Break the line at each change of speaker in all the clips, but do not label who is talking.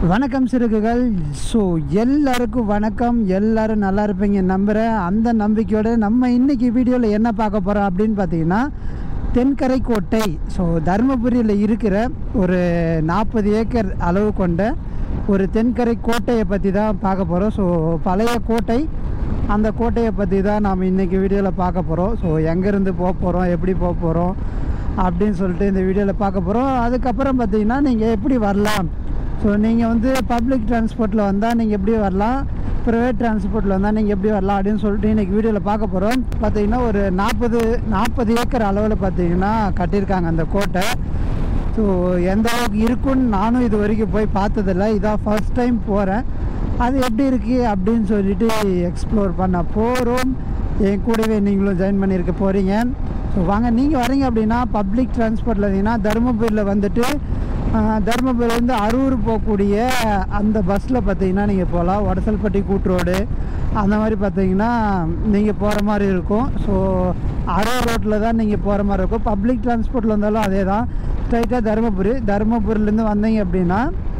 வணக்கம் சிறுகுகள் ஸோ எல்லாருக்கும் வணக்கம் எல்லாரும் நல்லா இருப்பீங்க நம்புகிறேன் அந்த நம்பிக்கையோட நம்ம இன்னைக்கு வீடியோவில் என்ன பார்க்க போகிறோம் அப்படின்னு பார்த்தீங்கன்னா தென்கரை கோட்டை ஸோ தருமபுரியில் இருக்கிற ஒரு நாற்பது ஏக்கர் அளவு கொண்ட ஒரு தென்கரை கோட்டையை பற்றி தான் பார்க்க போகிறோம் ஸோ பழைய கோட்டை அந்த கோட்டையை பற்றி தான் நாம் இன்றைக்கி வீடியோவில் பார்க்க போகிறோம் ஸோ எங்கேருந்து போக போகிறோம் எப்படி போக போகிறோம் அப்படின்னு சொல்லிட்டு இந்த வீடியோவில் பார்க்க போகிறோம் அதுக்கப்புறம் பார்த்தீங்கன்னா நீங்கள் எப்படி வரலாம் ஸோ நீங்கள் வந்து பப்ளிக் டிரான்ஸ்போர்ட்டில் வந்தால் நீங்கள் எப்படி வரலாம் ப்ரைவேட் டிரான்ஸ்போர்ட்டில் வந்தால் நீங்கள் எப்படி வரலாம் அப்படின்னு சொல்லிட்டு இன்றைக்கி வீடியோவில் பார்க்க போகிறோம் பார்த்தீங்கன்னா ஒரு நாற்பது நாற்பது ஏக்கர் அளவில் பார்த்தீங்கன்னா கட்டியிருக்காங்க அந்த கோட்டை ஸோ எந்த அளவுக்கு இருக்குன்னு நானும் இது வரைக்கும் போய் பார்த்ததில்ல இதான் ஃபர்ஸ்ட் டைம் போகிறேன் அது எப்படி இருக்குது அப்படின்னு சொல்லிட்டு எக்ஸ்ப்ளோர் பண்ண போகிறோம் என் கூடவே நீங்களும் ஜாயின் பண்ணியிருக்க போகிறீங்க ஸோ வாங்க நீங்கள் வரீங்க அப்படின்னா பப்ளிக் டிரான்ஸ்போர்ட்டில் இருந்தீங்கன்னா தருமபுரியில் வந்துட்டு ஆஹ், தருமபுரியிலேருந்து அரூர் போகக்கூடிய அந்த பஸ்ஸில் பார்த்தீங்கன்னா நீங்கள் போகலாம் வடசல்பட்டி கூட்ரோடு அந்த மாதிரி பார்த்தீங்கன்னா நீங்கள் போகிற மாதிரி இருக்கும் ஸோ அரூர் ரோட்டில் தான் நீங்கள் போகிற மாதிரி இருக்கும் பப்ளிக் டிரான்ஸ்போர்ட்டில் வந்தாலும் அதே தான் ஸ்ட்ரைட்டாக தருமபுரி தருமபுரியிலேருந்து வந்தீங்க அப்படின்னா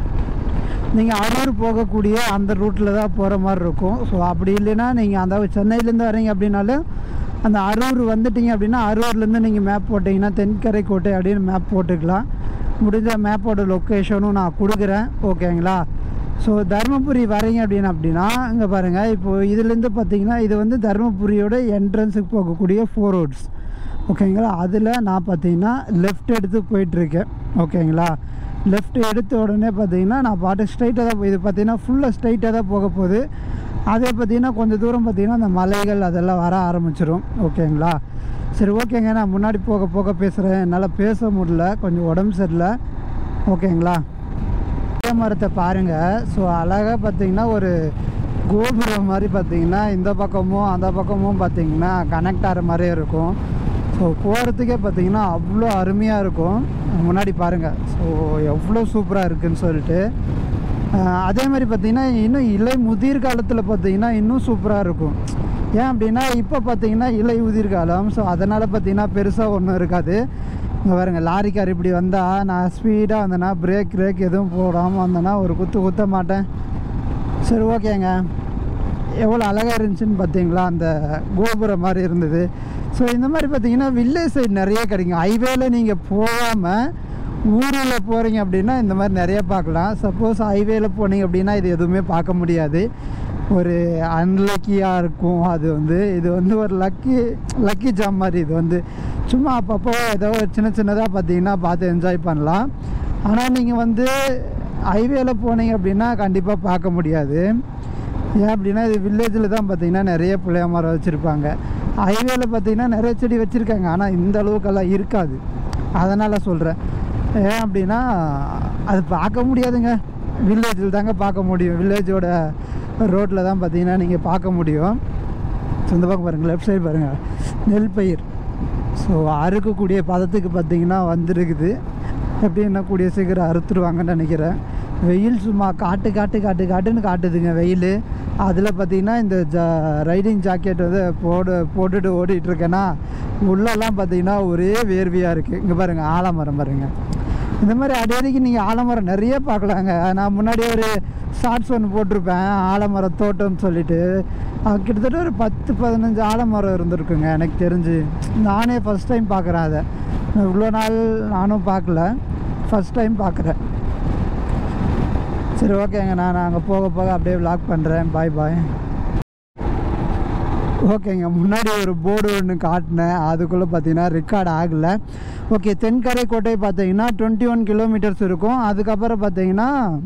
நீங்கள் அரூர் போகக்கூடிய அந்த ரூட்டில் தான் போகிற மாதிரி இருக்கும் ஸோ அப்படி இல்லைன்னா நீங்கள் அந்த சென்னையிலேருந்து வரீங்க அப்படின்னாலும் அந்த அரூர் வந்துட்டீங்க அப்படின்னா அரூர்லேருந்து நீங்கள் மேப் போட்டிங்கன்னா தென்கரை கோட்டை அப்படின்னு மேப் போட்டுக்கலாம் முடிஞ்ச மேப்போட லொக்கேஷனும் நான் கொடுக்குறேன் ஓகேங்களா ஸோ தருமபுரி வரீங்க அப்படின்னு அப்படின்னா இங்கே பாருங்கள் இப்போது இதுலேருந்து பார்த்தீங்கன்னா இது வந்து தருமபுரியோட என்ட்ரன்ஸுக்கு போகக்கூடிய ஃபோர் ரோட்ஸ் ஓகேங்களா அதில் நான் பார்த்தீங்கன்னா லெஃப்ட் எடுத்து போயிட்டுருக்கேன் ஓகேங்களா லெஃப்ட் எடுத்த உடனே பார்த்தீங்கன்னா நான் பாட்டு ஸ்ட்ரைட்டாக தான் போய் இது பார்த்தீங்கன்னா ஃபுல்லாக ஸ்ட்ரைட்டாக தான் போக போகுது அதே பார்த்தீங்கன்னா கொஞ்சம் தூரம் பார்த்தீங்கன்னா அந்த மலைகள் அதெல்லாம் வர ஆரம்பிச்சிரும் ஓகேங்களா சரி ஓகேங்க நான் முன்னாடி போக போக பேசுகிறேன் என்னால் பேச முடியல கொஞ்சம் உடம்பு சரியில்லை ஓகேங்களா புளிய மரத்தை பாருங்கள் ஸோ அழகாக பார்த்தீங்கன்னா ஒரு கோபுரம் மாதிரி பார்த்தீங்கன்னா இந்த பக்கமும் அந்த பக்கமும் பார்த்தீங்கன்னா கனெக்ட் ஆகிற மாதிரியே இருக்கும் ஸோ போகிறதுக்கே பார்த்தீங்கன்னா அவ்வளோ அருமையாக இருக்கும் முன்னாடி பாருங்கள் ஸோ எவ்வளோ சூப்பராக இருக்குன்னு சொல்லிட்டு ஆஹ் அதே மாதிரி பார்த்தீங்கன்னா இன்னும் இலை முதிர் காலத்தில் பார்த்தீங்கன்னா இன்னும் சூப்பராக இருக்கும் ஏன் அப்படின்னா இப்போ பார்த்தீங்கன்னா இலை உதிர் காலம் ஸோ அதனால் பார்த்தீங்கன்னா பெருசாக ஒன்றும் இருக்காது இங்கே பாருங்க லாரிக்கார் இப்படி வந்தால் நான் ஸ்பீடாக வந்தேன்னா பிரேக் பிரேக் எதுவும் போடாமல் வந்தேன்னா ஒரு குத்து குத்த மாட்டேன் சரி ஓகேங்க எவ்வளோ அழகாக இருந்துச்சுன்னு பார்த்தீங்களா அந்த கோபுரம் மாதிரி இருந்தது ஸோ இந்த மாதிரி பார்த்தீங்கன்னா வில்லேஜ் சைடு நிறைய கிடைக்கும் ஹைவேல நீங்கள் போகாமல் ஊரில் போகிறீங்க அப்படின்னா இந்த மாதிரி நிறைய பார்க்கலாம் சப்போஸ் ஹைவேல போனீங்க அப்படின்னா இது எதுவுமே பார்க்க முடியாது ஒரு அன்லக்கியாக இருக்கும் அது வந்து இது வந்து ஒரு லக்கி லக்கி ஜாம் மாதிரி இது வந்து சும்மா அப்பப்போ ஏதோ ஒரு சின்ன சின்னதாக பார்த்தீங்கன்னா பார்த்து என்ஜாய் பண்ணலாம் ஆனால் நீங்கள் வந்து ஹைவேல போனீங்க அப்படின்னா கண்டிப்பாக பார்க்க முடியாது ஏன் அப்படின்னா இது வில்லேஜில் தான் பார்த்தீங்கன்னா நிறைய புளிய மரம் வச்சுருப்பாங்க ஹைவேல பார்த்தீங்கன்னா நிறைய செடி வச்சுருக்காங்க ஆனால் இந்த அளவுக்கெல்லாம் இருக்காது அதனால் சொல்கிறேன் ஏன் அப்படின்னா அது பார்க்க முடியாதுங்க வில்லேஜில் தாங்க பார்க்க முடியும் வில்லேஜோட ரோட்டில் தான் பார்த்தீங்கன்னா நீங்கள் பார்க்க முடியும் ஸோ இந்த பக்கம் பாருங்கள் லெஃப்ட் சைடு பாருங்கள் நெல் பயிர் ஸோ அறுக்கக்கூடிய பதத்துக்கு பார்த்தீங்கன்னா வந்திருக்குது எப்படி என்ன கூடிய சீக்கிரம் அறுத்துருவாங்கன்னு நினைக்கிறேன் வெயில் சும்மா காட்டு காட்டு காட்டு காட்டுன்னு காட்டுதுங்க வெயில் அதில் பார்த்தீங்கன்னா இந்த ஜா ரைடிங் ஜாக்கெட் வந்து போடு போட்டுட்டு ஓடிட்டு இருக்கேன்னா உள்ளெல்லாம் பார்த்தீங்கன்னா ஒரே வேர்வையாக இருக்குது இங்கே பாருங்கள் ஆலமரம் பாருங்கள் இந்த மாதிரி அடிக்கடிக்கு நீங்கள் ஆலமரம் நிறைய பார்க்கலாங்க நான் முன்னாடி ஒரு ஷார்ட்ஸ் ஒன்று போட்டிருப்பேன் ஆலமரம் தோட்டம்னு சொல்லிட்டு அது கிட்டத்தட்ட ஒரு பத்து பதினஞ்சு ஆலமரம் இருந்திருக்குங்க எனக்கு தெரிஞ்சு நானே ஃபஸ்ட் டைம் பார்க்குறேன் அதை நான் இவ்வளோ நாள் நானும் பார்க்கல ஃபஸ்ட் டைம் பார்க்குறேன் சரி ஓகேங்க நான் அங்கே போக போக அப்படியே vlog பண்ணுறேன் பாய் பாய் ஓகேங்க முன்னாடி ஒரு போர்டு ஒன்று காட்டினேன் அதுக்குள்ளே பார்த்தீங்கன்னா ரெக்கார்ட் ஆகலை ஓகே தென்கரை கோட்டை பார்த்தீங்கன்னா டுவெண்ட்டி ஒன் கிலோமீட்டர்ஸ் இருக்கும் அதுக்கப்புறம் பார்த்தீங்கன்னா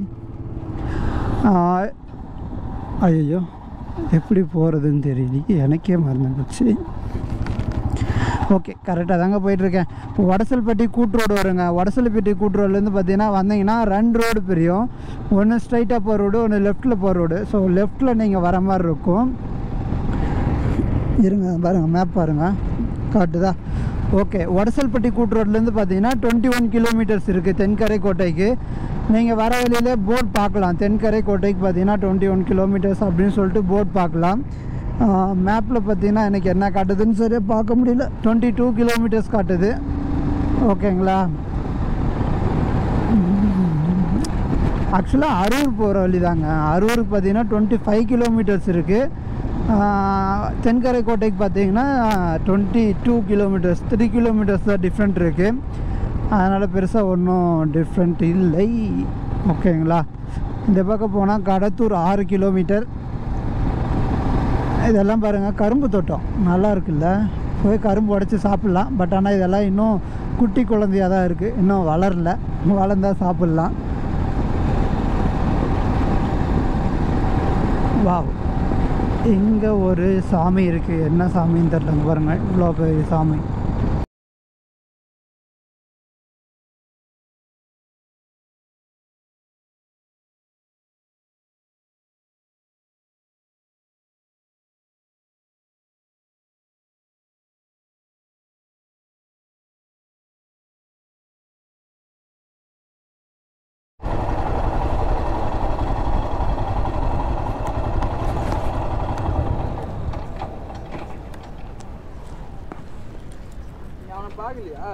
ஐயோ எப்படி போகிறதுன்னு தெரியல எனக்கே மறந்து போச்சு ஓகே கரெக்டாக தாங்க போயிட்டுருக்கேன் இப்போ வடசல்பட்டி கூட்டு ரோடு வருங்க வடசல்பட்டி கூட்டு ரோட்லேருந்து பார்த்தீங்கன்னா வந்தீங்கன்னா ரெண்டு ரோடு பிரியும் ஒன்று ஸ்ட்ரைட்டாக போகிற ரோடு ஒன்று லெஃப்ட்டில் போகிற ரோடு ஸோ லெஃப்ட்டில் நீங்கள் வர மாதிரி இருக்கும் இருங்க பாருங்கள் மேப் பாருங்கள் காட்டுதா ஓகே வடசல்பட்டி கூட்டு ரோட்லேருந்து பார்த்தீங்கன்னா டுவெண்ட்டி ஒன் கிலோமீட்டர்ஸ் இருக்குது தென்கரை கோட்டைக்கு நீங்கள் வர வழியிலே போர்ட் பார்க்கலாம் தென்கரை கோட்டைக்கு பார்த்தீங்கன்னா டுவெண்ட்டி ஒன் கிலோமீட்டர்ஸ் அப்படின்னு சொல்லிட்டு போர்ட் பார்க்கலாம் மேப்பில் பார்த்தீங்கன்னா எனக்கு என்ன காட்டுதுன்னு சரியாக பார்க்க முடியல டுவெண்ட்டி டூ கிலோமீட்டர்ஸ் காட்டுது ஓகேங்களா ஆக்சுவலாக அரூர் போகிற வழி தாங்க அரூருக்கு பார்த்தீங்கன்னா டுவெண்ட்டி ஃபைவ் கிலோமீட்டர்ஸ் இருக்குது தென்கரை கோட்டைக்கு பார்த்தீங்கன்னா twenty two kilometres three kilometres தான் டிஃப்ரெண்ட் இருக்குது அதனால் பெருசாக ஒன்றும் டிஃப்ரெண்ட் இல்லை ஓகேங்களா இந்த பக்கம் போனால் கடத்தூர் ஆறு கிலோமீட்டர் இதெல்லாம் பாருங்கள் கரும்பு தோட்டம் நல்லா இருக்குல்ல போய் கரும்பு உடச்சி சாப்பிட்லாம் பட் ஆனால் இதெல்லாம் இன்னும் குட்டி குழந்தையாக தான் இருக்குது இன்னும் வளரல வளர்ந்தா சாப்பிட்லாம் வாவ் இங்கே ஒரு சாமி இருக்குது என்ன சாமின்னு தெரிலங்க பாருங்கள் இவ்வளோ பெரிய சாமி
அவனை பார்க்கலையா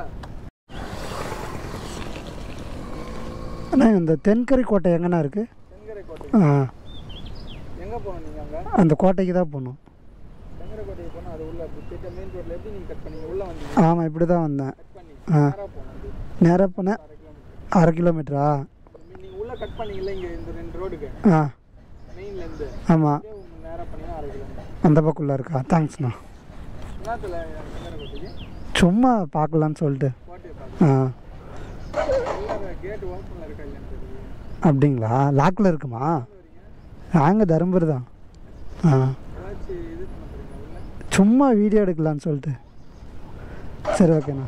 அண்ணா இந்த தென்கரை கோட்டை எங்கண்ணா இருக்குது
செங்கரை கோட்டை
ஆ
எங்கே போகணும் நீங்கள் அங்கே
அந்த கோட்டைக்கு தான் போகணும்
செங்கரை கோட்டைக்கு போனால் அது உள்ள கிட்ட மெயின் ரோட்டில் எப்படி நீங்கள் கட் பண்ணீங்க உள்ளே வந்தீங்க
ஆமாம் இப்படி தான் வந்தேன்
கட் பண்ணி
ஆ.
நேராக போகணும் அப்படி
நேராக போனேன்
அரை
அரை
கிலோமீட்டர்
கிலோமீட்டரா
நீங்கள் உள்ளே கட் பண்ணீங்கல்ல இங்கே இந்த ரெண்டு ரோடுக்கு
ஆ
மெயின்லேருந்து
ஆமாம்
நேராக பண்ணிங்கன்னா அரை கிலோமீட்டர்
அந்த பக்கம்ல இருக்கா தேங்க்ஸ்ண்ணா
என்னத்தில் செங்கரை கோட்டைக்கு
சும்மா பார்க்கலான்னு சொல்லிட்டு
கோட்டையை பார்க்க
ஆ
கேட் ஓப்பனில் இருக்கா இல்லைன்னு தெரியல
அப்படிங்களா லாக்கில் இருக்குமா நாங்கள் தருமபுரி தான் ஆ
ஏதாச்சும் இது பண்ண போகிறீங்க உள்ள
சும்மா வீடியோ எடுக்கலான்னு சொல்லிட்டு சரி ஓகேண்ணா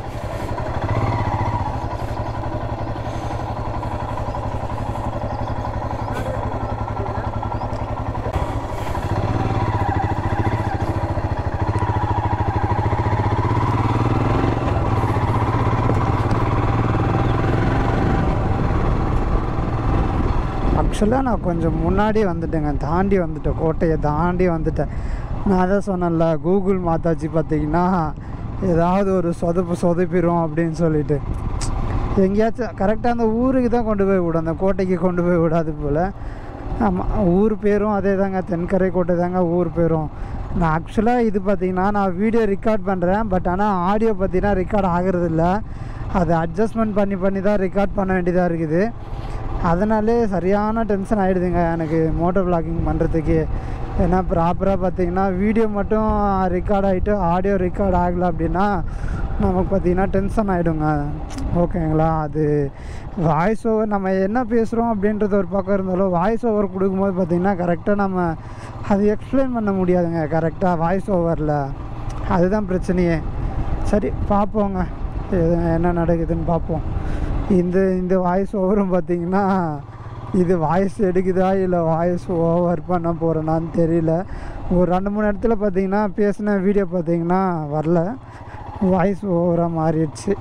ஆக்சுவலாக நான் கொஞ்சம் முன்னாடி வந்துட்டேங்க தாண்டி வந்துட்டேன் கோட்டையை தாண்டி வந்துட்டேன் நான் தான் சொன்னேன்ல கூகுள் மாத்தாச்சு பார்த்தீங்கன்னா ஏதாவது ஒரு சொதப்பு சொதப்பிடும் அப்படின்னு சொல்லிட்டு எங்கேயாச்சும் கரெக்டாக அந்த ஊருக்கு தான் கொண்டு போய் விடும் அந்த கோட்டைக்கு கொண்டு போய் விடாது போல் ஆமாம் ஊர் பேரும் அதே தாங்க தென்கரை கோட்டை தாங்க ஊர் பேரும் நான் ஆக்சுவலாக இது பார்த்தீங்கன்னா நான் வீடியோ ரெக்கார்ட் பண்ணுறேன் பட் ஆனால் ஆடியோ பார்த்தீங்கன்னா ரெக்கார்ட் ஆகிறது இல்ல அதை அட்ஜஸ்ட்மெண்ட் பண்ணி பண்ணி தான் ரெக்கார்ட் பண்ண வேண்டியதாக இருக்குது அதனாலே சரியான டென்ஷன் ஆகிடுதுங்க எனக்கு மோட்டோ vlogging பண்ணுறதுக்கு ஏன்னா ப்ராப்பராக பார்த்தீங்கன்னா வீடியோ மட்டும் ரெக்கார்ட் ஆகிட்டு ஆடியோ ரெக்கார்ட் ஆகலை அப்படின்னா நமக்கு பார்த்தீங்கன்னா டென்ஷன் ஆகிடுங்க ஓகேங்களா அது வாய்ஸ் ஓவர் நம்ம என்ன பேசுகிறோம் அப்படின்றது ஒரு பக்கம் இருந்தாலும் வாய்ஸ் ஓவர் கொடுக்கும்போது பார்த்திங்கன்னா கரெக்டாக நம்ம அது எக்ஸ்பிளைன் பண்ண முடியாதுங்க கரெக்டாக வாய்ஸ் ஓவரில் அதுதான் பிரச்சனையே சரி பார்ப்போங்க எது என்ன நடக்குதுன்னு பார்ப்போம் இந்த இந்த வாய்ஸ் ஓவரும் பார்த்தீங்கன்னா இது வாய்ஸ் எடுக்குதா இல்லை வாய்ஸ் ஓவர் பண்ண போகிறேனான்னு தெரியல ஒரு ரெண்டு மூணு இடத்துல பார்த்தீங்கன்னா பேசின வீடியோ பார்த்தீங்கன்னா வரல வாய்ஸ் ஓவராக மாறிடுச்சு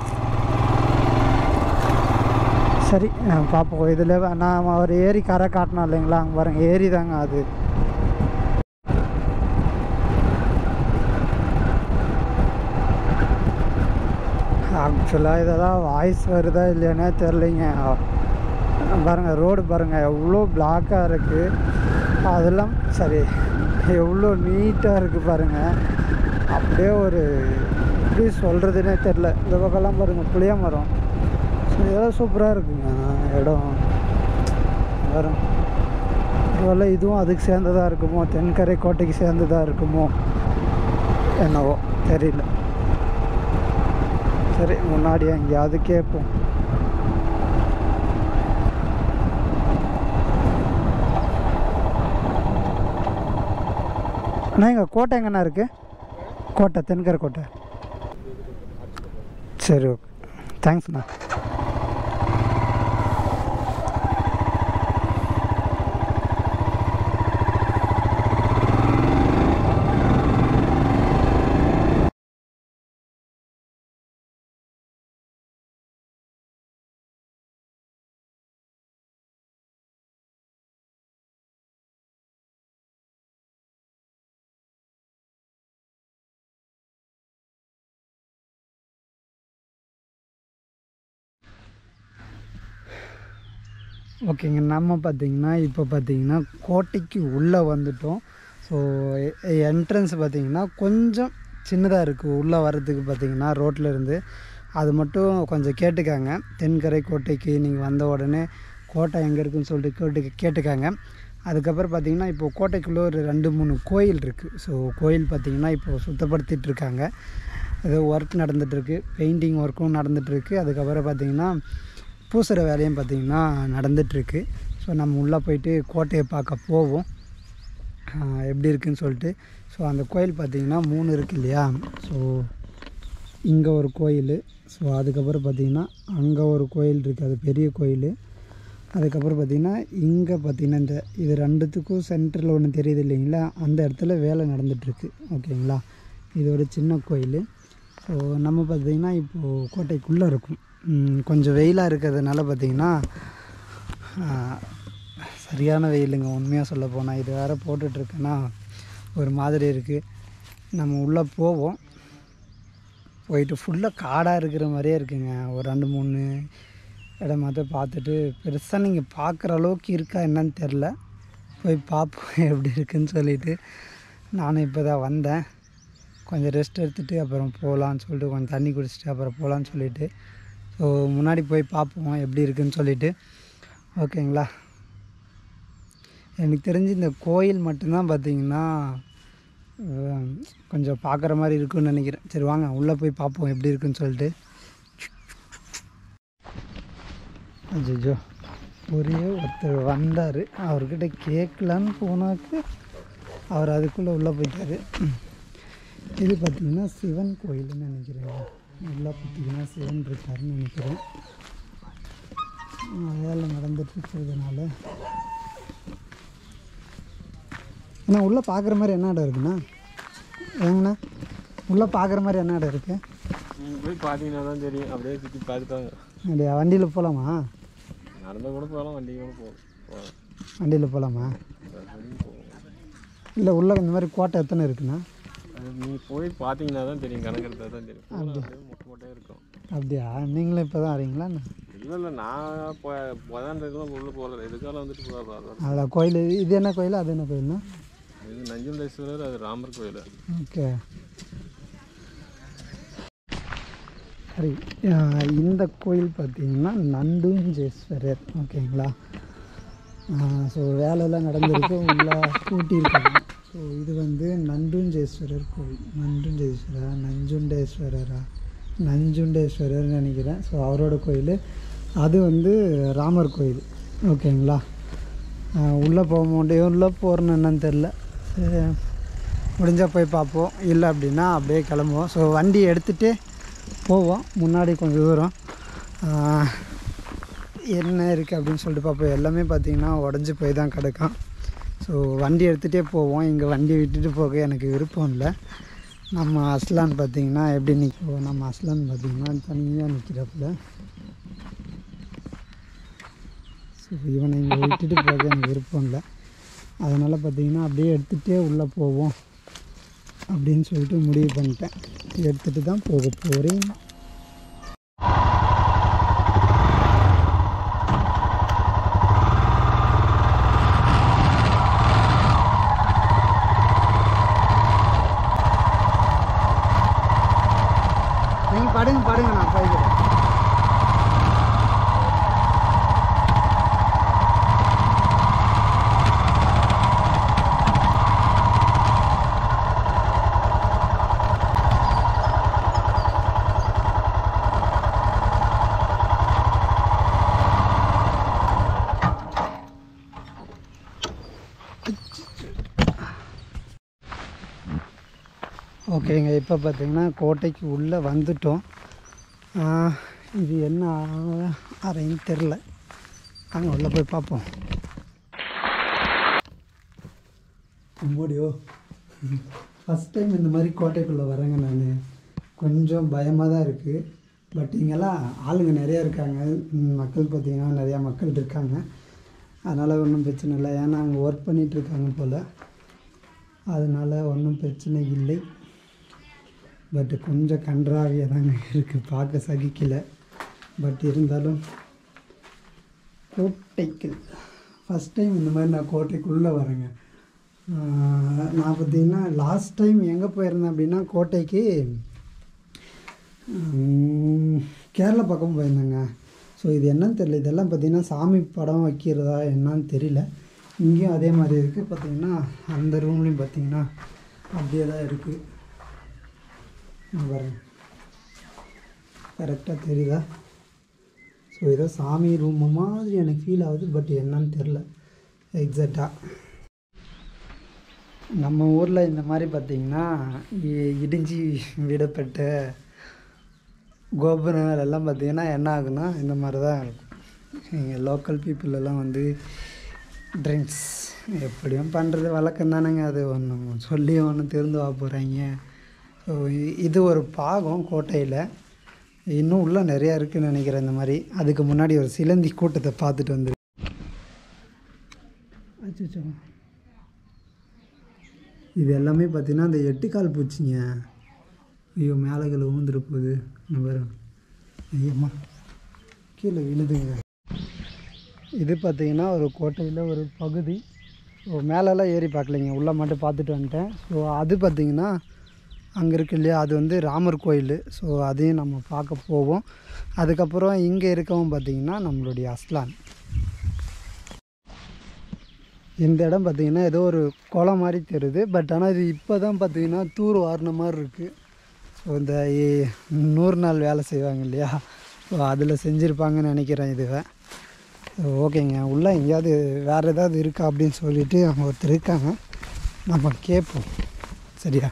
சரி அஹ் பார்ப்போம் இதில் நான் அவர் ஏரி கரை காட்டினோம் இல்லைங்களா அங்கே பாருங்க ஏரி தாங்க அது ஆக்சுவலாக இதெல்லாம் வாய்ஸ் வருதா இல்லையானே தெரிலிங்க பாருங்கள் ரோடு பாருங்கள் எவ்வளோ பிளாக்காக இருக்குது அதெல்லாம் சரி எவ்வளோ நீட்டாக இருக்குது பாருங்கள் அப்படியே ஒரு எப்படி சொல்கிறதுனே தெரில இந்த பக்கம்லாம் பாருங்கள் புளிய மரம் ஸோ இதெல்லாம் சூப்பராக இருக்குங்க இடம் வரும் ஒருவேளை இதுவும் அதுக்கு சேர்ந்ததாக இருக்குமோ தென்கரை கோட்டைக்கு சேர்ந்ததாக இருக்குமோ என்னவோ தெரியல சரி முன்னாடி எங்கேயாவது கேட்போம் அண்ணா எங்கள் கோட்டை எங்கண்ணா இருக்குது கோட்டை தென்கரை கோட்டை சரி ஓகே தேங்க்ஸ்ண்ணா ஓகேங்க நம்ம பார்த்திங்கன்னா இப்போ பார்த்திங்கன்னா கோட்டைக்கு உள்ளே வந்துட்டோம் ஸோ என்ட்ரன்ஸ் பார்த்திங்கன்னா கொஞ்சம் சின்னதாக இருக்குது உள்ளே வர்றதுக்கு பார்த்திங்கன்னா ரோட்டில் இருந்து அது மட்டும் கொஞ்சம் கேட்டுக்காங்க தென்கரை கோட்டைக்கு நீங்கள் வந்த உடனே கோட்டை எங்கே இருக்குன்னு சொல்லிட்டு கேட்டு கேட்டுக்காங்க அதுக்கப்புறம் பார்த்திங்கன்னா இப்போ கோட்டைக்குள்ளே ஒரு ரெண்டு மூணு கோயில் இருக்குது ஸோ கோயில் பார்த்திங்கன்னா இப்போ சுத்தப்படுத்திட்டு இருக்காங்க ஏதோ ஒர்க் நடந்துகிட்ருக்கு பெயிண்டிங் ஒர்க்கும் நடந்துகிட்ருக்கு அதுக்கப்புறம் பார்த்திங்கன்னா பூசுகிற வேலையும் பார்த்திங்கன்னா நடந்துகிட்ருக்கு ஸோ நம்ம உள்ளே போயிட்டு கோட்டையை பார்க்க போவோம் ஆஹ் எப்படி இருக்குன்னு சொல்லிட்டு ஸோ அந்த கோயில் பார்த்திங்கன்னா மூணு இருக்குது இல்லையா ஸோ இங்கே ஒரு கோயில் ஸோ அதுக்கப்புறம் பார்த்திங்கன்னா அங்கே ஒரு கோயில் இருக்குது அது பெரிய கோயில் அதுக்கப்புறம் பார்த்திங்கன்னா இங்கே பார்த்திங்கன்னா இந்த இது ரெண்டுத்துக்கும் சென்டரில் ஒன்று தெரியுது இல்லைங்களா அந்த இடத்துல வேலை நடந்துகிட்ருக்கு ஓகேங்களா இது ஒரு சின்ன கோயில் ஸோ நம்ம பார்த்திங்கன்னா இப்போது கோட்டைக்குள்ளே இருக்கும் ம், கொஞ்சம் வெயிலாக இருக்கிறதுனால பார்த்திங்கன்னா ஆஹ், சரியான வெயிலுங்க உண்மையாக சொல்ல போனால் இது வேறு போட்டுட்ருக்கேன்னா ஒரு மாதிரி இருக்குது நம்ம உள்ளே போவோம் போயிட்டு ஃபுல்லாக காடாக இருக்கிற மாதிரியே இருக்குங்க ஒரு ரெண்டு மூணு இடமாத்த பார்த்துட்டு பெருசாக நீங்கள் பார்க்குற அளவுக்கு இருக்கா என்னன்னு தெரில போய் பார்ப்போம் எப்படி இருக்குன்னு சொல்லிட்டு நானும் இப்போ தான் வந்தேன் கொஞ்சம் ரெஸ்ட் எடுத்துகிட்டு அப்புறம் போகலான்னு சொல்லிட்டு கொஞ்சம் தண்ணி குடிச்சிட்டு அப்புறம் போகலான்னு சொல்லிட்டு ஸோ முன்னாடி போய் பார்ப்போம் எப்படி இருக்குன்னு சொல்லிட்டு ஓகேங்களா எனக்கு தெரிஞ்சு இந்த கோயில் மட்டும்தான் பார்த்தீங்கன்னா அஹ், கொஞ்சம் பார்க்குற மாதிரி இருக்குன்னு நினைக்கிறேன் சரி வாங்க உள்ளே போய் பார்ப்போம் எப்படி இருக்குன்னு சொல்லிட்டு அஜிஜோ ஒரே ஒருத்தர் வந்தார் அவர்கிட்ட கேட்கலான்னு போனாக்கு அவர் அதுக்குள்ளே உள்ளே போயிட்டார் இது பார்த்திங்கன்னா சிவன் கோயில்னு நினைக்கிறேன் உள்ளே பார்த்திங்கன்னா சிவன் இருக்காருன்னு நினைக்கிறேன் ஆஹ் வேலை நடந்துட்டு இருக்கிறதுனால அண்ணா உள்ளே பார்க்குற மாதிரி என்ன இடம் இருக்குண்ணா ஏங்கண்ணா உள்ளே பார்க்குற மாதிரி என்ன இடம் இருக்குது
நீங்கள் போய் பார்த்தீங்கன்னா தான் தெரியும் அப்படியே சுற்றி பார்த்துட்டாங்க
அப்படியா வண்டியில் போகலாமா
நடந்தால் கூட போகலாம் வண்டி கூட போகலாம் போகலாம்
வண்டியில் போகலாமா
வண்டியும் போகலாம்
இல்லை உள்ளே இந்த மாதிரி கோட்டை எத்தனை இருக்குண்ணா
அது நீங்கள் போய் பார்த்தீங்கன்னா தான் தெரியும் கணக்கு எடுத்தால் தான் தெரியும் பூரா அப்படியே மொட்டை மொட்டையாக இருக்கும்
அப்படியா நீங்களும் இப்போ தான் வரீங்களா என்ன?
இல்லை இல்லை நான் போ போதான்றதுலாம் உள்ளே போகல எதுக்கால வந்துட்டு போகலாம்
அதான் கோயில் இது என்ன கோயில் அது என்ன கோயில்ண்ணா
இது நஞ்சுண்டேஸ்வரர் அது ராமர் கோயில்
ஓகே சரி ஆஹ் இந்த கோயில் பார்த்தீங்கன்னா நண்டுஞ்சேஸ்வரர் ஓகேங்களா ஸோ வேலையெல்லாம் நடந்திருக்கு உள்ளே கூட்டியிருக்காங்க ஸோ இது வந்து நண்டுஞ்சேஸ்வரர் கோயில் நண்டுஞ்சேஸ்வரா நஞ்சுண்டேஸ்வரரா நஞ்சுண்டேஸ்வரர் நினைக்கிறேன் ஸோ அவரோட கோயில் அது வந்து ராமர் கோயில் ஓகேங்களா உள்ளே போக முடியும் உள்ளே போகிறேன்னு என்னன்னு தெரில சரி முடிஞ்சால் போய் பார்ப்போம் இல்லை அப்படின்னா அப்படியே கிளம்புவோம் ஸோ வண்டி எடுத்துகிட்டே போவோம் முன்னாடி கொஞ்சம் தூரம் ஆஹ், என்ன இருக்குது அப்படின்னு சொல்லிட்டு பார்ப்போம் எல்லாமே பார்த்திங்கன்னா உடஞ்சி போய் தான் கிடக்கும் ஸோ வண்டி எடுத்துகிட்டே போவோம் இங்கே வண்டி விட்டுட்டு போக எனக்கு விருப்பம் இல்லை நம்ம அஸ்லான் பார்த்திங்கன்னா எப்படி நிற்கும் நம்ம அஸ்லான் பார்த்திங்கன்னா தனியாக நிற்கிறப்பல ஸோ இவனை இங்கே விட்டுட்டு போக எனக்கு விருப்பம் இல்லை அதனால் பார்த்தீங்கன்னா அப்படியே எடுத்துகிட்டே உள்ளே போவோம் அப்படின்னு சொல்லிட்டு முடிவு பண்ணிட்டேன் எடுத்துகிட்டு தான் போக போகிறேன் நீங்கள் படுங்க படுங்க நான் போய்க்கிறேன் ஓகேங்க இப்போ பார்த்தீங்கன்னா கோட்டைக்கு உள்ளே வந்துட்டோம் ஆஹ், இது என்ன அறைன்னு தெரில நாங்கள் உள்ளே போய் பார்ப்போம் முடியோ ஃபஸ்ட் டைம் இந்த மாதிரி கோட்டைக்குள்ளே வரேங்க நான் கொஞ்சம் பயமாக தான் இருக்குது பட் இங்கெல்லாம் ஆளுங்க நிறையா இருக்காங்க ம், மக்கள் பார்த்திங்கன்னா நிறையா மக்கள் இருக்காங்க அதனால் ஒன்றும் பிரச்சனை இல்லை ஏன்னா அங்கே ஒர்க் பண்ணிகிட்டு இருக்காங்க போல் அதனால் ஒன்றும் பிரச்சனை இல்லை பட் கொஞ்சம் கன்றாவியாக தாங்க இருக்குது பார்க்க சகிக்கல பட் இருந்தாலும் கோட்டைக்கு ஃபஸ்ட் டைம் இந்த மாதிரி நான் கோட்டைக்குள்ளே வரேங்க ஆஹ் நான் பார்த்தீங்கன்னா லாஸ்ட் டைம் எங்கே போயிருந்தேன் அப்படின்னா கோட்டைக்கு உம், கேரளா பக்கம் போயிருந்தேங்க ஸோ இது என்னன்னு தெரியல இதெல்லாம் பார்த்தீங்கன்னா சாமி படம் வைக்கிறதா என்னன்னு தெரியல இங்கேயும் அதே மாதிரி இருக்குது பார்த்தீங்கன்னா அந்த ரூம்லேயும் பார்த்தீங்கன்னா அப்படியே தான் இருக்குது பாருங்க கரெக்டாக தெரியுதா ஸோ ஏதோ சாமி ரூம் மாதிரி எனக்கு ஃபீல் ஆகுது பட் என்னன்னு தெரில எக்ஸாக்டாக நம்ம ஊரில் இந்த மாதிரி பார்த்திங்கன்னா இ- இடிஞ்சு விடப்பட்ட கோபுரங்கள் எல்லாம் பார்த்திங்கன்னா என்ன ஆகுனா இந்த மாதிரி தான் இருக்கும் இங்கே லோக்கல் பீப்புள் எல்லாம் வந்து ட்ரிங்க்ஸ் எப்படியும் பண்ணுறது வழக்கம் தானேங்க அது ஒன்று சொல்லி ஒன்று திருந்து வா போகிறாங்க ஸோ இது ஒரு பாகம் கோட்டையில் இன்னும் உள்ள நிறையா இருக்குன்னு நினைக்கிறேன் இந்த மாதிரி அதுக்கு முன்னாடி ஒரு சிலந்தி கூட்டத்தை பார்த்துட்டு வந்து அச்சோ இது எல்லாமே பார்த்தீங்கன்னா அந்த எட்டுக்கால் பூச்சிங்க ஐயோ மேலகளை ஊந்துரு போகுது இங்க பாருங்க ஐயம்மா கீழே விழுதுங்க இது பார்த்தீங்கன்னா ஒரு கோட்டையில் ஒரு பகுதி ஸோ மேலெல்லாம் ஏறி பார்க்கலைங்க உள்ளே மட்டும் பார்த்துட்டு வந்துட்டேன் ஸோ அது பார்த்தீங்கன்னா அங்கே இருக்கு இல்லையா அது வந்து ராமர் கோயில் ஸோ அதையும் நம்ம பார்க்க போவோம் அதுக்கப்புறம் இங்கே இருக்கவும் பார்த்தீங்கன்னா நம்மளுடைய அஸ்லான் இந்த இடம் பார்த்தீங்கன்னா ஏதோ ஒரு குளம் மாதிரி தெரியுது பட் ஆனால் இது இப்போ தான் பார்த்தீங்கன்னா தூர் வாரின மாதிரி இருக்குது ஸோ இந்த இ- நூறு நாள் வேலை செய்வாங்க இல்லையா ஸோ அதில் செஞ்சுருப்பாங்கன்னு நினைக்கிறேன் இதுவை ஸோ ஓகேங்க உள்ளே எங்கேயாவது வேறு ஏதாவது இருக்கா அப்படின்னு சொல்லிட்டு அவங்க ஒருத்தர் இருக்காங்க நம்ம கேட்போம் சரியா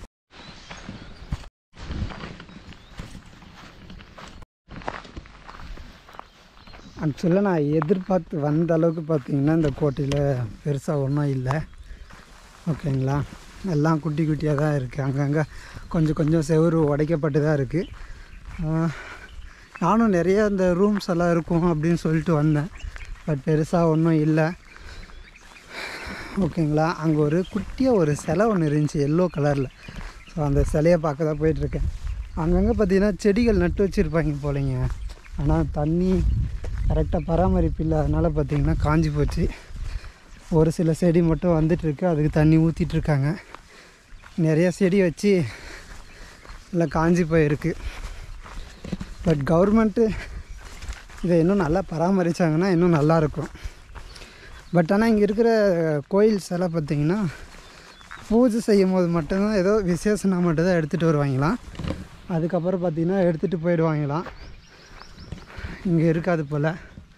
ஆக்சுவலாக நான் எதிர்பார்த்து வந்த அளவுக்கு பார்த்தீங்கன்னா இந்த கோட்டையில் பெருசாக ஒன்றும் இல்லை ஓகேங்களா எல்லாம் குட்டி குட்டியாக தான் இருக்குது அங்கங்கே கொஞ்சம் கொஞ்சம் செவுரு உடைக்கப்பட்டு தான் இருக்குது நானும் நிறைய இந்த ரூம்ஸ் எல்லாம் இருக்கும் அப்படின்னு சொல்லிட்டு வந்தேன் பட் பெருசாக ஒன்றும் இல்லை ஓகேங்களா அங்கே ஒரு குட்டியாக ஒரு சிலை ஒன்று இருந்துச்சு எல்லோ கலரில் ஸோ அந்த சிலையை பார்க்க தான் போயிட்டுருக்கேன் அங்கங்கே பார்த்தீங்கன்னா செடிகள் நட்டு வச்சுருப்பாங்க போலங்க ஆனால் தண்ணி கரெக்டாக பராமரிப்பு இல்லை அதனால் பார்த்தீங்கன்னா காஞ்சி போச்சு ஒரு சில செடி மட்டும் வந்துட்டுருக்கு அதுக்கு தண்ணி ஊற்றிட்டு இருக்காங்க நிறைய செடி வச்சு எல்லாம் காஞ்சி போயிருக்கு பட் கவர்மெண்ட்டு இதை இன்னும் நல்லா பராமரித்தாங்கன்னா இன்னும் நல்லாயிருக்கும் பட் ஆனால் இங்கே இருக்கிற கோயில் சிலை பார்த்திங்கன்னா பூஜை செய்யும் போது மட்டும்தான் ஏதோ விசேஷனா மட்டும்தான் எடுத்துகிட்டு வருவாங்களாம் அதுக்கப்புறம் பார்த்திங்கன்னா எடுத்துகிட்டு போயிடுவாங்களாம் இங்கே இருக்காது போல்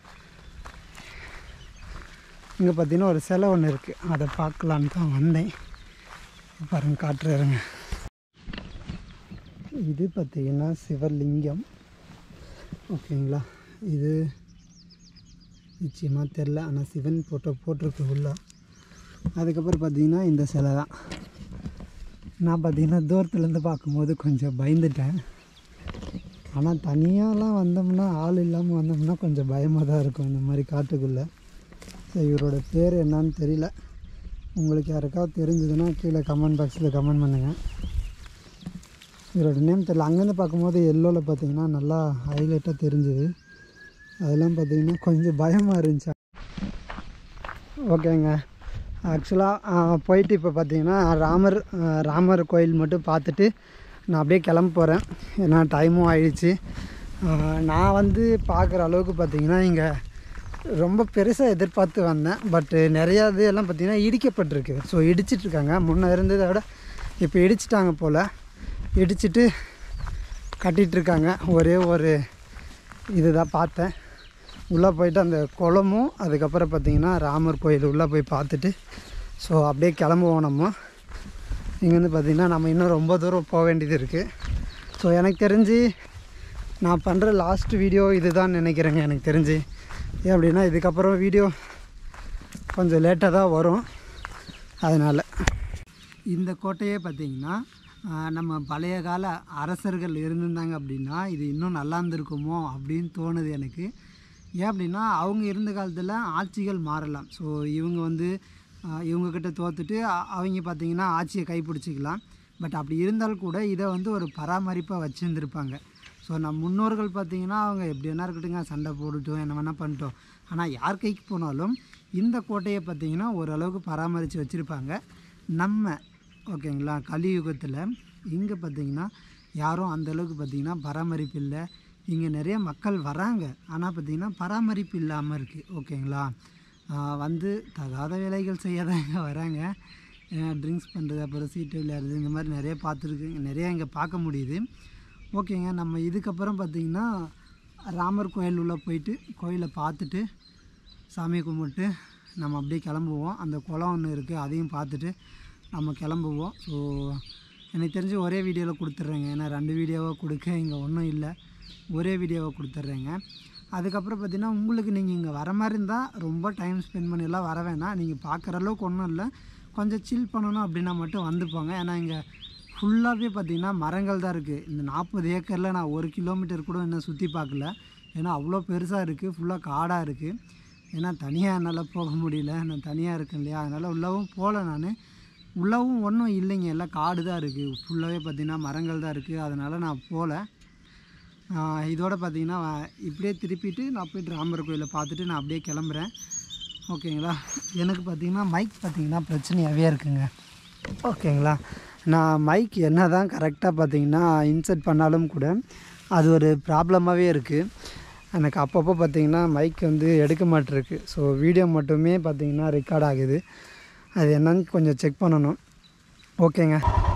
இங்கே பார்த்தீங்கன்னா ஒரு சிலை ஒன்று இருக்குது அதை பார்க்கலான்னு தான் வந்தேன் பாருங்க காட்டுறாருங்க இது பார்த்தீங்கன்னா சிவலிங்கம் ஓகேங்களா இது நிச்சயமாக தெரில ஆனால் சிவன் ஃபோட்டோ போட்டிருக்கு உள்ள அதுக்கப்புறம் பார்த்தீங்கன்னா இந்த சிலை தான் நான் பார்த்தீங்கன்னா தூரத்துலேருந்து பார்க்கும்போது கொஞ்சம் பயந்துட்டேன் ஆனால் தனியாலாம் வந்தோம்னா ஆள் இல்லாமல் வந்தோம்னா கொஞ்சம் பயமாக தான் இருக்கும் இந்த மாதிரி காட்டுக்குள்ளே ஸோ இவரோட பேர் என்னன்னு தெரியல உங்களுக்கு யாருக்காவது தெரிஞ்சதுன்னா கீழே கமெண்ட் பாக்ஸில் கமெண்ட் பண்ணுங்கள் இவரோட நேம் தெரியல அங்கேருந்து பார்க்கும்போது எல்லோவில் பார்த்தீங்கன்னா நல்லா ஹைலைட்டாக தெரிஞ்சுது அதெல்லாம் பார்த்தீங்கன்னா கொஞ்சம் பயமாக இருந்துச்சு ஓகேங்க ஆக்சுவலாக போயிட்டு இப்போ பார்த்தீங்கன்னா ராமர் ஆஹ் ராமர் கோயில் மட்டும் பார்த்துட்டு நான் அப்படியே கிளம்ப போகிறேன் ஏன்னா டைமும் ஆயிடுச்சு ஆஹ் நான் வந்து பார்க்குற அளவுக்கு பார்த்தீங்கன்னா இங்கே ரொம்ப பெருசாக எதிர்பார்த்து வந்தேன் பட்டு நிறையா இது எல்லாம் பார்த்தீங்கன்னா இடிக்கப்பட்டிருக்கு ஸோ இடிச்சிட்ருக்காங்க முன்னே இருந்ததை விட இப்போ இடிச்சிட்டாங்க போல் இடிச்சிட்டு கட்டிகிட்ருக்காங்க ஒரே ஒரு இதுதான் பார்த்தேன் உள்ளே போயிட்டு அந்த குளமும் அதுக்கப்புறம் பார்த்தீங்கன்னா ராமர் கோயில் உள்ளே போய் பார்த்துட்டு ஸோ அப்படியே கிளம்புவோம் நம்ம இங்கேருந்து பார்த்திங்கன்னா நம்ம இன்னும் ரொம்ப தூரம் போக வேண்டியது இருக்குது ஸோ எனக்கு தெரிஞ்சு நான் பண்ணுற லாஸ்ட் வீடியோ இதுதான் நினைக்கிறேங்க எனக்கு தெரிஞ்சு ஏன் அப்படின்னா இதுக்கப்புறம் வீடியோ கொஞ்சம் லேட்டாக தான் வரும் அதனால் இந்த கோட்டையே பார்த்திங்கன்னா ஆஹ், நம்ம பழைய கால அரசர்கள் இருந்திருந்தாங்க அப்படின்னா இது இன்னும் நல்லா இருந்திருக்குமோ அப்படின்னு தோணுது எனக்கு ஏன் அப்படின்னா அவங்க இருந்த காலத்தில் ஆட்சிகள் மாறலாம் ஸோ இவங்க வந்து ஆஹ், இவங்கக்கிட்ட தோத்துட்டு அ- அவங்க பார்த்திங்கன்னா ஆட்சியை கைப்பிடிச்சிக்கலாம் பட் அப்படி இருந்தால் கூட இதை வந்து ஒரு பராமரிப்பாக வச்சுருந்துருப்பாங்க ஸோ நம்ம முன்னோர்கள் பார்த்திங்கன்னா அவங்க எப்படி வேணா இருக்கட்டுங்க சண்டை போட்டுட்டோம் என்ன வேணால் பண்ணிட்டோம் ஆனால் யார் கைக்கு போனாலும் இந்த கோட்டையை பார்த்திங்கன்னா ஓரளவுக்கு பராமரித்து வச்சுருப்பாங்க நம்ம ஓகேங்களா கலியுகத்தில் இங்கே பார்த்திங்கன்னா யாரும் அந்த அளவுக்கு பார்த்திங்கன்னா பராமரிப்பு இல்லை இங்கே நிறைய மக்கள் வராங்க ஆனால் பார்த்திங்கன்னா பராமரிப்பு இல்லாமல் இருக்குது ஓகேங்களா ஆஹ் வந்து தகாத வேலைகள் செய்ய தான் இங்கே வராங்க ட்ரிங்க்ஸ் பண்ணுறது அப்புறம் சீட்டு விளையாடுறது இந்த மாதிரி நிறைய பார்த்துருக்கு நிறைய இங்கே பார்க்க முடியுது ஓகேங்க நம்ம இதுக்கப்புறம் பார்த்திங்கன்னா ராமர் கோயில் உள்ளே போயிட்டு கோயிலை பார்த்துட்டு சாமி கும்பிட்டு நம்ம அப்படியே கிளம்புவோம் அந்த குளம் ஒன்று இருக்குது அதையும் பார்த்துட்டு நம்ம கிளம்புவோம் ஸோ எனக்கு தெரிஞ்சு ஒரே வீடியோவில் கொடுத்துட்றேங்க ஏன்னா ரெண்டு வீடியோவாக கொடுக்க இங்கே ஒன்றும் இல்லை ஒரே வீடியோவை கொடுத்துட்றேங்க அதுக்கப்புறம் பார்த்தீங்கன்னா உங்களுக்கு நீங்கள் இங்கே வர மாதிரி இருந்தால் ரொம்ப டைம் ஸ்பெண்ட் பண்ணிலாம் வர வேணாம் நீங்கள் பார்க்குற அளவுக்கு ஒன்றும் இல்லை கொஞ்சம் சில் பண்ணணும் அப்படின்னா மட்டும் வந்துப்போங்க ஏன்னா இங்கே ஃபுல்லாகவே பார்த்தீங்கன்னா மரங்கள் தான் இருக்குது இந்த நாற்பது ஏக்கரில் நான் ஒரு கிலோமீட்டர் கூட இன்னும் சுற்றி பார்க்கல ஏன்னா அவ்வளோ பெருசாக இருக்குது ஃபுல்லாக காடாக இருக்குது ஏன்னா தனியாக என்னால் போக முடியல நான் தனியாக இருக்கேன் இல்லையா அதனால் உள்ளவும் போகல நான் உள்ளவும் ஒன்றும் இல்லைங்க எல்லாம் காடு தான் இருக்குது ஃபுல்லாகவே பார்த்திங்கன்னா மரங்கள் தான் இருக்குது அதனால் நான் போகல ஆஹ் இதோட பார்த்தீங்கன்னா இப்படியே திருப்பிட்டு நான் போயிட்டு ராமர் கோயிலை பார்த்துட்டு நான் அப்படியே கிளம்புறேன் ஓகேங்களா எனக்கு பார்த்தீங்கன்னா மைக் பார்த்தீங்கன்னா பிரச்சனையாகவே இருக்குங்க ஓகேங்களா நான் மைக் என்ன தான் கரெக்டாக பார்த்தீங்கன்னா இன்சர்ட் பண்ணாலும் கூட அது ஒரு ப்ராப்ளமாகவே இருக்குது எனக்கு அப்பப்போ பார்த்தீங்கன்னா மைக் வந்து எடுக்க மாட்டிருக்கு ஸோ வீடியோ மட்டுமே பார்த்தீங்கன்னா ரெக்கார்ட் ஆகுது அது என்னன்னு கொஞ்சம் செக் பண்ணணும் ஓகேங்க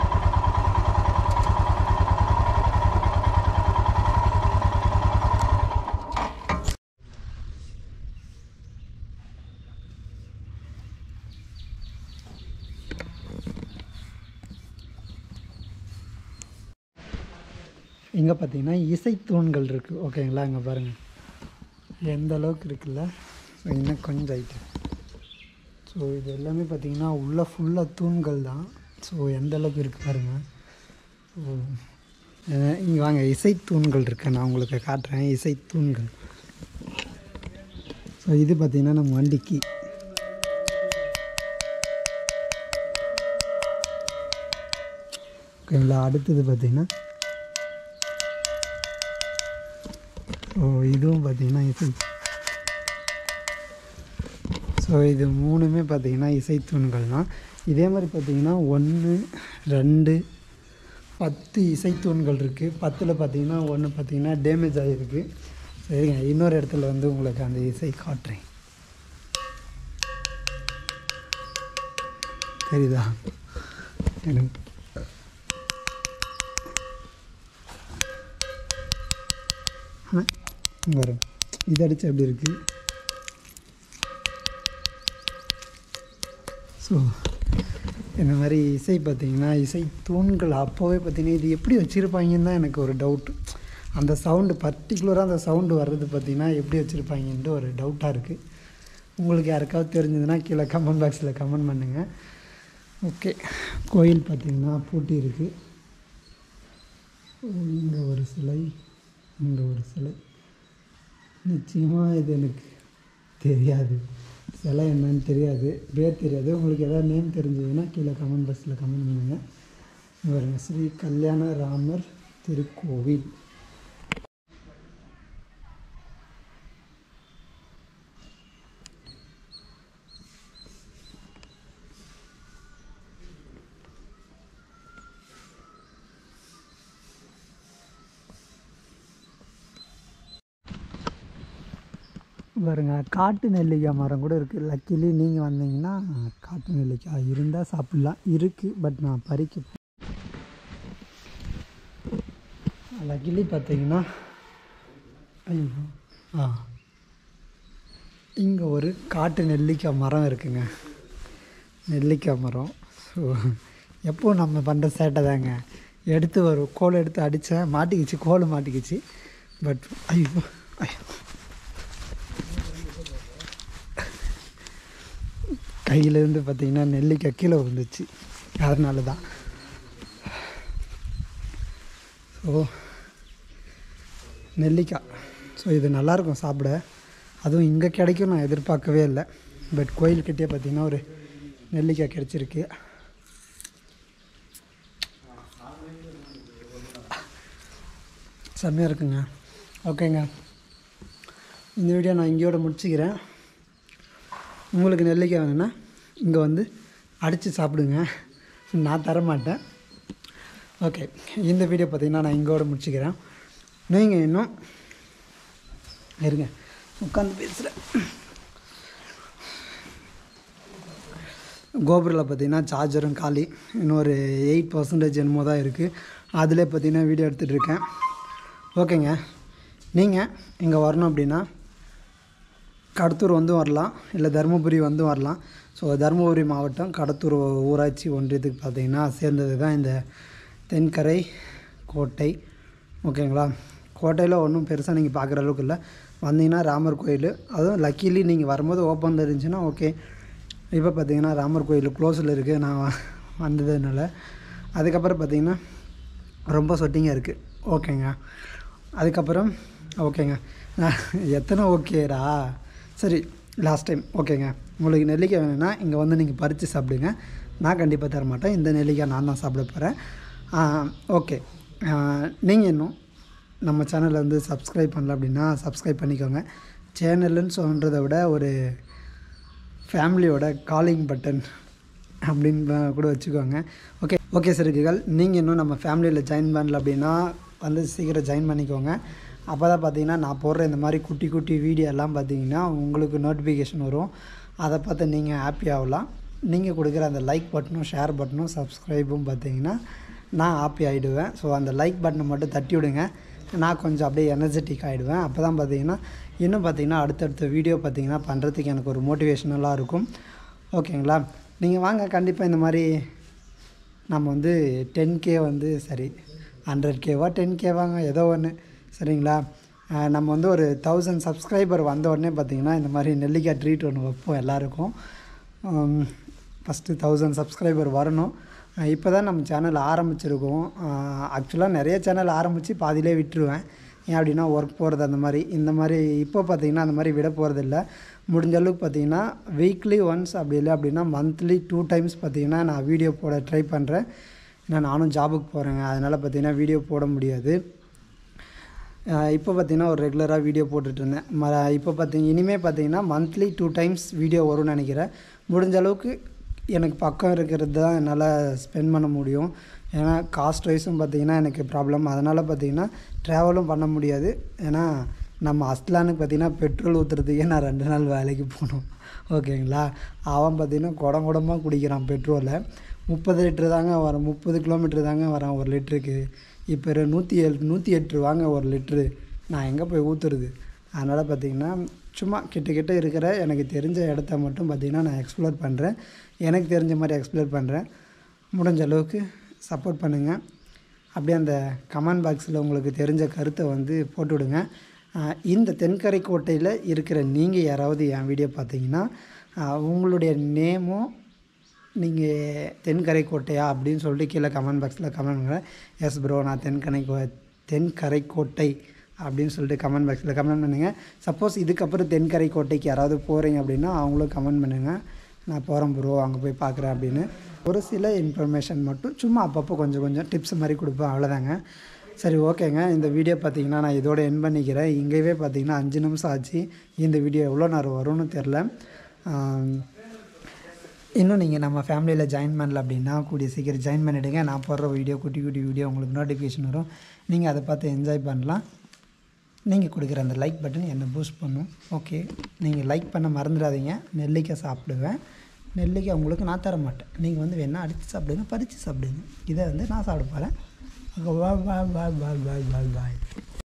இங்கே பார்த்தீங்கன்னா இசைத்தூண்கள் இருக்குது ஓகேங்களா இங்கே பாருங்கள் எந்த அளவுக்கு இருக்குல்ல ஸோ இன்னும் கொஞ்சம் ஐட்டு ஸோ இது எல்லாமே பார்த்தீங்கன்னா உள்ளே ஃபுல்லாக தூண்கள் தான் ஸோ எந்த அளவுக்கு இருக்குது பாருங்கள் ஸோ இங்கே வாங்க இசைத்தூண்கள் இருக்கு நான் உங்களுக்கு காட்டுறேன் இசைத்தூண்கள் ஸோ இது பார்த்தீங்கன்னா நம்ம வண்டிக்கு ஓகேங்களா அடுத்தது பார்த்தீங்கன்னா ஸோ இதுவும் பார்த்தீங்கன்னா இசை ஸோ இது மூணுமே பார்த்தீங்கன்னா இசைத்தூண்கள் தான் இதே மாதிரி பார்த்தீங்கன்னா ஒன்று ரெண்டு பத்து இசைத்தூண்கள் இருக்குது பத்தில் பார்த்தீங்கன்னா ஒன்று பார்த்தீங்கன்னா டேமேஜ் ஆகிருக்கு சரிங்க இன்னொரு இடத்துல வந்து உங்களுக்கு அந்த இசை காட்டுறேன் தெரியுதா எனக்கு ஆ, இங்க வரும் இது அடிச்சு எப்படி இருக்குது ஸோ இந்த மாதிரி இசை பார்த்தீங்கன்னா இசை தூண்கள் அப்போவே பார்த்தீங்கன்னா இது எப்படி வச்சுருப்பாங்கன்னு தான் எனக்கு ஒரு டவுட்டு அந்த சவுண்டு பர்டிகுலராக அந்த சவுண்டு வர்றது பார்த்தீங்கன்னா எப்படி வச்சுருப்பாங்கன்ட்டு ஒரு டவுட்டாக இருக்குது உங்களுக்கு யாருக்காவது தெரிஞ்சதுன்னா கீழே கமெண்ட் பாக்ஸில் கமெண்ட் பண்ணுங்கள் ஓகே கோயில் பார்த்தீங்கன்னா பூட்டி இருக்குது இங்கே ஒரு சிலை இங்கே ஒரு சிலை நிச்சயமாக இது எனக்கு தெரியாது சிலை என்னன்னு தெரியாது பேர் தெரியாது உங்களுக்கு எதாவது நேம் தெரிஞ்சதுன்னா கீழே கமெண்ட் பாக்ஸில் கமெண்ட் பண்ணுங்கள் இங்க பாருங்க ஸ்ரீ கல்யாண ராமர் திருக்கோவில் பாருங்க காட்டு நெல்லிக்காய் மரம் கூட இருக்குது லக்கிலி நீங்கள் வந்தீங்கன்னா காட்டு நெல்லிக்காய் இருந்தால் சாப்பிட்லாம் இருக்குது பட் நான் பறிக்க லக்கிலி பார்த்தீங்கன்னா ஐயோ ஆ இங்கே ஒரு காட்டு நெல்லிக்காய் மரம் இருக்குங்க நெல்லிக்காய் மரம் ஸோ எப்போ நம்ம பண்ணுற சேட்டை தாங்க எடுத்து ஒரு கோல் எடுத்து அடித்தேன் மாட்டிக்கிச்சு கோல் மாட்டிக்கிச்சு பட் ஐயோ ஐயோ கையிலேருந்து பார்த்தீங்கன்னா நெல்லிக்காய் கீழே விழுந்துச்சு அதனால தான் ஸோ நெல்லிக்காய் ஸோ இது நல்லாயிருக்கும் சாப்பிட அதுவும் இங்கே கிடைக்கும் நான் எதிர்பார்க்கவே இல்லை பட் கோயில்கிட்டே பார்த்தீங்கன்னா ஒரு நெல்லிக்காய் கிடச்சிருக்கு செம்மையாக இருக்குங்க ஓகேங்க இந்த வீடியோ நான் இங்கேயோட முடிச்சுக்கிறேன் உங்களுக்கு நெல்லிக்காய் வேணும்னா இங்கே வந்து அடித்து சாப்பிடுங்க நான் தர மாட்டேன் ஓகே இந்த வீடியோ பார்த்தீங்கன்னா நான் இங்கோட முடிச்சுக்கிறேன் நீங்கள் இன்னும் இருங்க உட்காந்து பேசுகிறேன் கோபுரில் பார்த்தீங்கன்னா சார்ஜரும் காலி இன்னும் ஒரு எயிட் பர்சன்டேஜ் என்னமோ தான் இருக்குது அதிலே பார்த்தீங்கன்னா வீடியோ எடுத்துகிட்டு இருக்கேன் ஓகேங்க நீங்கள் இங்கே வரணும் அப்படின்னா கடத்தூர் வந்து வரலாம் இல்லை தருமபுரி வந்து வரலாம் ஸோ தருமபுரி மாவட்டம் கடத்தூர் ஊராட்சி ஒன்றியத்துக்கு பார்த்தீங்கன்னா சேர்ந்தது தான் இந்த தென்கரை கோட்டை ஓகேங்களா கோட்டையில் ஒன்றும் பெருசாக நீங்கள் பார்க்குற அளவுக்கு இல்லை வந்தீங்கன்னா ராமர் கோயில் அதுவும் லக்கிலி நீங்கள் வரும்போது ஓப்பனில் இருந்துச்சுன்னா ஓகே இப்போ பார்த்தீங்கன்னா ராமர் கோயில் க்ளோஸில் இருக்குது நான் வ- வந்ததுனால அதுக்கப்புறம் பார்த்தீங்கன்னா ரொம்ப சொட்டிங்காக இருக்குது ஓகேங்க அதுக்கப்புறம் ஓகேங்க நான் எத்தனை ஓகேடா சரி லாஸ்ட் டைம் ஓகேங்க உங்களுக்கு நெல்லிக்காய் வேணும்னா இங்கே வந்து நீங்கள் பறித்து சாப்பிடுங்க நான் கண்டிப்பாக தர மாட்டேன் இந்த நெல்லிக்காய் நான் தான் சாப்பிட போகிறேன் ஓகே நீங்கள் இன்னும் நம்ம சேனலை வந்து சப்ஸ்கிரைப் பண்ணல அப்படின்னா சப்ஸ்கிரைப் பண்ணிக்கோங்க சேனல்னு சொல்கிறத விட ஒரு ஃபேமிலியோட காலிங் பட்டன் அப்படின்னு கூட வச்சுக்கோங்க ஓகே ஓகே சரிக்குகள் நீங்கள் இன்னும் நம்ம ஃபேமிலியில் ஜாயின் பண்ணல அப்படின்னா வந்து சீக்கிரம் ஜாயின் பண்ணிக்கோங்க அப்போ தான் பார்த்தீங்கன்னா நான் போடுற இந்த மாதிரி குட்டி குட்டி வீடியோ எல்லாம் பார்த்தீங்கன்னா உங்களுக்கு நோட்டிஃபிகேஷன் வரும் அதை பார்த்து நீங்கள் ஹாப்பி ஆகலாம் நீங்கள் கொடுக்குற அந்த லைக் பட்டனும் ஷேர் பட்டனும் சப்ஸ்கிரைபும் பார்த்தீங்கன்னா நான் ஹாப்பி ஆகிடுவேன் ஸோ அந்த லைக் பட்டனை மட்டும் தட்டி விடுங்க நான் கொஞ்சம் அப்படியே எனர்ஜெட்டிக் ஆகிடுவேன் அப்போ தான் பார்த்தீங்கன்னா இன்னும் பார்த்தீங்கன்னா அடுத்தடுத்த வீடியோ பார்த்தீங்கன்னா பண்ணுறதுக்கு எனக்கு ஒரு மோட்டிவேஷனலாக இருக்கும் ஓகேங்களா நீங்கள் வாங்க கண்டிப்பாக இந்த மாதிரி நம்ம வந்து டென் கே வந்து சரி ஹண்ட்ரட் கேவா டென் கேவாங்க ஏதோ ஒன்று சரிங்களா அஹ் நம்ம வந்து ஒரு தௌசண்ட் சப்ஸ்கிரைபர் வந்த உடனே பார்த்தீங்கன்னா இந்த மாதிரி நெல்லிக்காய் ட்ரீட் ஒன்று வைப்போம் எல்லாருக்கும் ஃபஸ்ட்டு தௌசண்ட் சப்ஸ்கிரைபர் வரணும் இப்போ தான் நம்ம சேனல் ஆரம்பிச்சிருக்கோம் ஆக்சுவலாக நிறைய சேனல் ஆரம்பித்து பாதியிலே விட்டுருவேன் ஏன் அப்படின்னா ஒர்க் போகிறது அந்த மாதிரி இந்த மாதிரி இப்போ பார்த்தீங்கன்னா அந்த மாதிரி விட போகிறதில்ல முடிஞ்ச அளவுக்கு பார்த்தீங்கன்னா வீக்லி ஒன்ஸ் அப்படி இல்லை அப்படின்னா மந்த்லி டூ டைம்ஸ் பார்த்தீங்கன்னா நான் வீடியோ போட ட்ரை பண்ணுறேன் ஏன்னா நானும் ஜாபுக்கு போகிறேங்க அதனால் பார்த்தீங்கன்னா வீடியோ போட முடியாது அஹ் இப்போ பார்த்தீங்கன்னா ஒரு ரெகுலராக வீடியோ போட்டுட்டு இருந்தேன் ம இப்போ பார்த்தீங்க இனிமேல் பார்த்தீங்கன்னா மந்த்லி டூ டைம்ஸ் வீடியோ வரும்னு நினைக்கிறேன் முடிஞ்ச அளவுக்கு எனக்கு பக்கம் இருக்கிறது தான் என்னால் ஸ்பெண்ட் பண்ண முடியும் ஏன்னா காஸ்ட் வைஸும் பார்த்தீங்கன்னா எனக்கு ப்ராப்ளம் அதனால் பார்த்தீங்கன்னா ட்ராவலும் பண்ண முடியாது ஏன்னா நம்ம அஸ்லானுக்கு பார்த்தீங்கன்னா பெட்ரோல் ஊற்றுறதுக்கே நான் ரெண்டு நாள் வேலைக்கு போகணும் ஓகேங்களா அவன் பார்த்தீங்கன்னா குடம் குடமாக குடிக்கிறான் பெட்ரோலை முப்பது லிட்ரு தாங்க வரும் முப்பது கிலோமீட்டர் தாங்க வரான் ஒரு லிட்டருக்கு இப்போ இரு- நூற்றி ஏழு நூற்றி எட்டு ரூபாங்க ஒரு லிட்ரு நான் எங்கே போய் ஊற்றுறது அதனால் பார்த்தீங்கன்னா சும்மா கிட்ட கிட்ட இருக்கிற எனக்கு தெரிஞ்ச இடத்த மட்டும் பார்த்தீங்கன்னா நான் எக்ஸ்ப்ளோர் பண்ணுறேன் எனக்கு தெரிஞ்ச மாதிரி எக்ஸ்ப்ளோர் பண்ணுறேன் முடிஞ்ச அளவுக்கு சப்போர்ட் பண்ணுங்கள் அப்படியே அந்த கமெண்ட் பாக்ஸில் உங்களுக்கு தெரிஞ்ச கருத்தை வந்து போட்டு விடுங்க ஆஹ் இந்த தென்கரை கோட்டையில் இருக்கிற நீங்கள் யாராவது என் வீடியோ பார்த்தீங்கன்னா ஆஹ் உங்களுடைய நேமும் நீங்கள் தென்கரை கோட்டையா அப்படின்னு சொல்லிட்டு கீழே கமெண்ட் பாக்ஸில் கமெண்ட் பண்ணுங்கள் எஸ் ப்ரோ நான் தென்கரை கோ தென்கரை கோட்டை அப்படின்னு சொல்லிட்டு கமெண்ட் பாக்ஸில் கமெண்ட் பண்ணுங்கள் சப்போஸ் இதுக்கப்புறம் தென்கரை கோட்டைக்கு யாராவது போகிறீங்க அப்படின்னா அவங்களும் கமெண்ட் பண்ணுங்கள் நான் போகிறேன் ப்ரோ அங்கே போய் பார்க்குறேன் அப்படின்னு ஒரு சில இன்ஃபர்மேஷன் மட்டும் சும்மா அப்பப்போ கொஞ்சம் கொஞ்சம் டிப்ஸ் மாதிரி கொடுப்பேன் அவ்வளோதாங்க சரி ஓகேங்க இந்த வீடியோ பார்த்தீங்கன்னா நான் இதோட என் பண்ணிக்கிறேன் இங்கேயே பார்த்தீங்கன்னா அஞ்சு நிமிஷம் ஆச்சு இந்த வீடியோ எவ்வளோ நேரம் வரும்னு தெரில ஆம், இன்னும் நீங்கள் நம்ம ஃபேமிலியில் ஜாயின் பண்ணல அப்படின்னா கூடிய சீக்கிரம் ஜாயின் பண்ணிவிடுங்க நான் போடுற வீடியோ குட்டி குட்டி வீடியோ உங்களுக்கு நோட்டிஃபிகேஷன் வரும் நீங்கள் அதை பார்த்து என்ஜாய் பண்ணலாம் நீங்கள் கொடுக்குற அந்த லைக் பட்டன் என்னை பூஸ்ட் பண்ணும் ஓகே நீங்கள் லைக் பண்ண மறந்துடாதீங்க நெல்லிக்காய் சாப்பிடுவேன் நெல்லிக்காய் உங்களுக்கு நான் தர மாட்டேன் நீங்கள் வந்து வேணால் அடித்து சாப்பிடுங்க பறித்து சாப்பிடுங்க இதை வந்து நான் சாப்பிட போகிறேன் பாய் பாய் பாய் பாய் பாய் பாய்